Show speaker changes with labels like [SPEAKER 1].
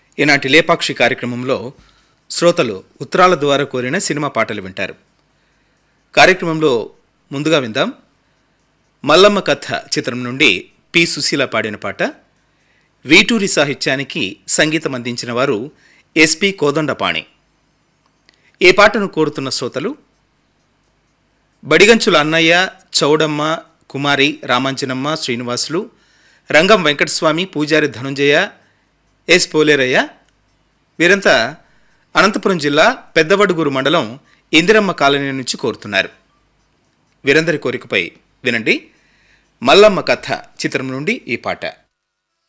[SPEAKER 1] ఈనాటి లేపాక్షి కార్యక్రమంలో శ్రోతలు ఉత్తరాల ద్వారా కోరిన సినిమా పాటలు వింటారు కార్యక్రమంలో ముందుగా విందాం మల్లమ్మ కథ చిత్రం నుండి పి సుశీల పాడిన పాట వీటూరి సాహిత్యానికి సంగీతం అందించిన వారు ఎస్పి కోదండపాణి ఈ పాటను కోరుతున్న శ్రోతలు బడిగంచుల అన్నయ్య చౌడమ్మ కుమారి రామాంజనమ్మ శ్రీనివాసులు రంగం వెంకటస్వామి పూజారి ధనుంజయ ఎస్ పోలేరయ్య వీరంతా అనంతపురం జిల్లా పెద్దవడుగూరు మండలం ఇందిరమ్మ కాలనీ నుంచి కోరుతున్నారు వీరందరి కోరికపై వినండి మల్లమ్మ కథ చిత్రం నుండి ఈ పాట